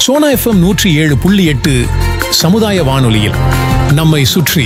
Sona FM நூற்றி ஏழு புள்ளி எட்டு சமுதாய வானொலியில் நம்மை சுற்றி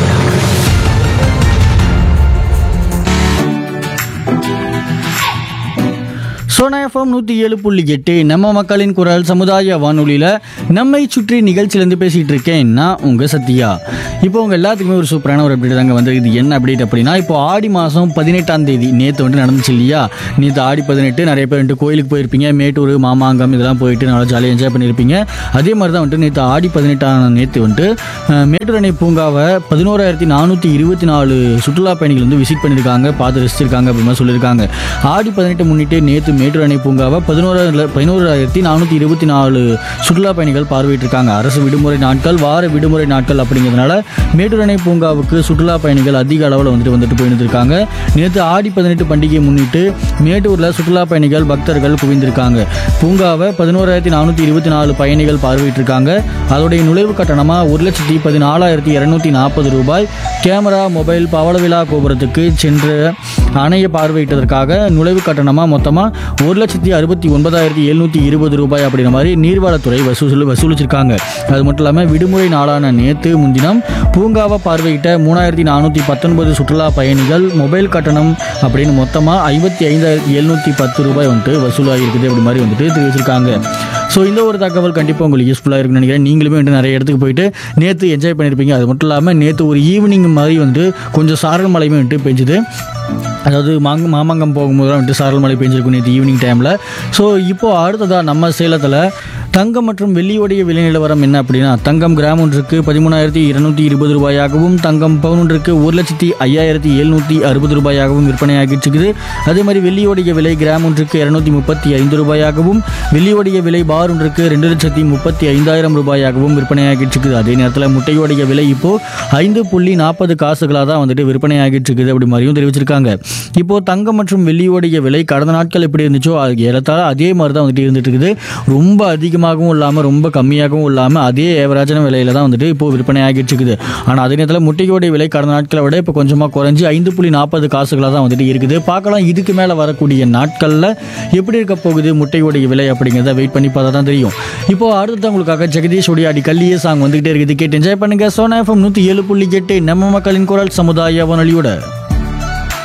சோனா எஃப்எம் நூற்றி ஏழு புள்ளி எட்டு நம்ம மக்களின் குரல் சமுதாய வானொலியில் நம்மை சுற்றி நிகழ்ச்சியிலேருந்து பேசிகிட்டு இருக்கேன் நான் உங்கள் சத்யா இப்போ உங்கள் எல்லாத்துக்குமே ஒரு சூப்பரான ஒரு அப்டேட் தாங்க வந்து இது என்ன அப்டேட் அப்படின்னா இப்போ ஆடி மாதம் பதினெட்டாம் தேதி நேற்று வந்துட்டு நடந்துச்சு இல்லையா நேற்று ஆடி பதினெட்டு நிறைய பேர் வந்துட்டு கோயிலுக்கு போயிருப்பீங்க மேட்டூர் மாமாங்கம் இதெல்லாம் போயிட்டு நல்லா ஜாலியாக என்ஜாய் பண்ணியிருப்பீங்க அதே மாதிரி தான் வந்துட்டு நேற்று ஆடி பதினெட்டாம் நேற்று வந்துட்டு அஹ், மேட்டூர் அணை பூங்காவை பதினோராயிரத்தி நானூற்றி இருபத்தி நாலு சுற்றுலா பயணிகள் வந்து விசிட் பண்ணியிருக்காங்க பார்த்து ரசிச்சிருக்காங்க அப்படின்னு சொல்லியிருக்காங்க ஆடி பதினெட்டு முன்னிட்டு நேற்று மேட்டூர் அணை பூங்காவை பதினோரா பதினோராயிரத்தி நானூற்றி இருபத்தி நாலு சுற்றுலா பயணிகள் பார்வையிட்டிருக்காங்க அரசு விடுமுறை நாட்கள் வார விடுமுறை நாட்கள் அப்படிங்கிறதுனால மேட்டூர் அணை பூங்காவுக்கு சுற்றுலா பயணிகள் அதிக அளவில் வந்துட்டு வந்துட்டு போயிட்டு இருக்காங்க நேற்று ஆடி பதினெட்டு பண்டிகையை முன்னிட்டு மேட்டூரில் சுற்றுலா பயணிகள் பக்தர்கள் குவிந்திருக்காங்க பூங்காவை பதினோராயிரத்தி நானூற்றி இருபத்தி நாலு பயணிகள் பார்வையிட்டிருக்காங்க அதோடைய நுழைவு கட்டணமாக ஒரு லட்சத்தி பதினாலாயிரத்தி இரநூத்தி நாற்பது ரூபாய் கேமரா மொபைல் பவளவிழா கோபுரத்துக்கு சென்று அணையை பார்வையிட்டதற்காக நுழைவு கட்டணமாக மொத்தமாக ஒரு லட்சத்தி அறுபத்தி ஒன்பதாயிரத்தி எழுநூற்றி இருபது ரூபாய் அப்படிங்கிற மாதிரி நீர்வளத்துறை வசூல் வசூலிச்சிருக்காங்க அது மட்டும் இல்லாமல் விடுமுறை நாளான நேற்று முன்தினம் பூங்காவை பார்வையிட்ட மூணாயிரத்தி நானூற்றி பத்தொன்பது சுற்றுலா பயணிகள் மொபைல் கட்டணம் அப்படின்னு மொத்தமாக ஐம்பத்தி ஐந்தாயிரத்தி எழுநூற்றி பத்து ரூபாய் வந்துட்டு வசூலாகி இருக்குது அப்படி மாதிரி வந்துட்டு தெரிவிச்சிருக்காங்க ஸோ இந்த ஒரு தகவல் கண்டிப்பாக உங்களுக்கு யூஸ்ஃபுல்லாக இருக்குன்னு நினைக்கிறேன் நீங்களுமே வந்துட்டு நிறைய இடத்துக்கு போயிட்டு நேற்று என்ஜாய் பண்ணியிருப்பீங்க அது மட்டும் இல்லாமல் நேற்று ஒரு ஈவினிங் மாதிரி வந்து கொஞ்சம் சாரல் மழையுமே வந்துட்டு பெஞ்சுது அதாவது மாங்க மாமங்கம் போகும்போது வந்துட்டு சாரல் மழை பெஞ்சிருக்கும் நேற்று ஈவினிங் டைமில் ஸோ இப்போது அடுத்ததாக நம்ம சேலத்தில் தங்கம் மற்றும் வெள்ளியோடைய விலை நிலவரம் என்ன அப்படின்னா தங்கம் கிராம் ஒன்றுக்கு பதிமூணாயிரத்தி இருநூத்தி இருபது ரூபாயாகவும் தங்கம் பவுன் ஒன்றுக்கு ஒரு லட்சத்தி ஐயாயிரத்தி எழுநூற்றி அறுபது ரூபாயாகவும் விற்பனையாகிட்டு இருக்குது அதே மாதிரி வெள்ளியோடைய விலை கிராம் ஒன்றுக்கு இரநூத்தி முப்பத்தி ஐந்து ரூபாயாகவும் வெள்ளியோடைய விலை பார் ஒன்றுக்கு ரெண்டு லட்சத்தி முப்பத்தி ஐந்தாயிரம் ரூபாயாகவும் விற்பனையாகிட்டு இருக்குது அதே நேரத்தில் முட்டையோடைய விலை இப்போ ஐந்து புள்ளி நாற்பது காசுகளாக தான் வந்துட்டு விற்பனையாகிட்டு இருக்குது அப்படி மாதிரியும் தெரிவிச்சிருக்காங்க இப்போ தங்கம் மற்றும் வெள்ளியோடைய விலை கடந்த நாட்கள் எப்படி இருந்துச்சோ அது ஏறத்தாழ அதே மாதிரி தான் வந்துட்டு இருந்துட்டு இருக்குது ரொம்ப அதிகமாகவும் இல்லாமல் ரொம்ப கம்மியாகவும் இல்லாமல் அதே ஏவரேஜான விலையில தான் வந்துட்டு இப்போ விற்பனை ஆகிட்டு இருக்குது ஆனால் அதே நேரத்தில் முட்டையோடைய விலை கடந்த நாட்களை விட இப்போ கொஞ்சமாக குறைஞ்சி ஐந்து புள்ளி நாற்பது காசுகளாக தான் வந்துட்டு இருக்குது பார்க்கலாம் இதுக்கு மேலே வரக்கூடிய நாட்களில் எப்படி இருக்க போகுது முட்டையோடைய விலை அப்படிங்கிறத வெயிட் பண்ணி பார்த்தா தான் தெரியும் இப்போ அடுத்தது உங்களுக்காக ஜெகதீஷோடைய அடி கல்லியே சாங் வந்துகிட்டே இருக்குது கேட்டு என்ஜாய் பண்ணுங்க சோனா எஃப்எம் நூற்றி ஏழு புள்ளி எட்டு நம்ம மக்களின் குரல் சமுதாய வானொலியோட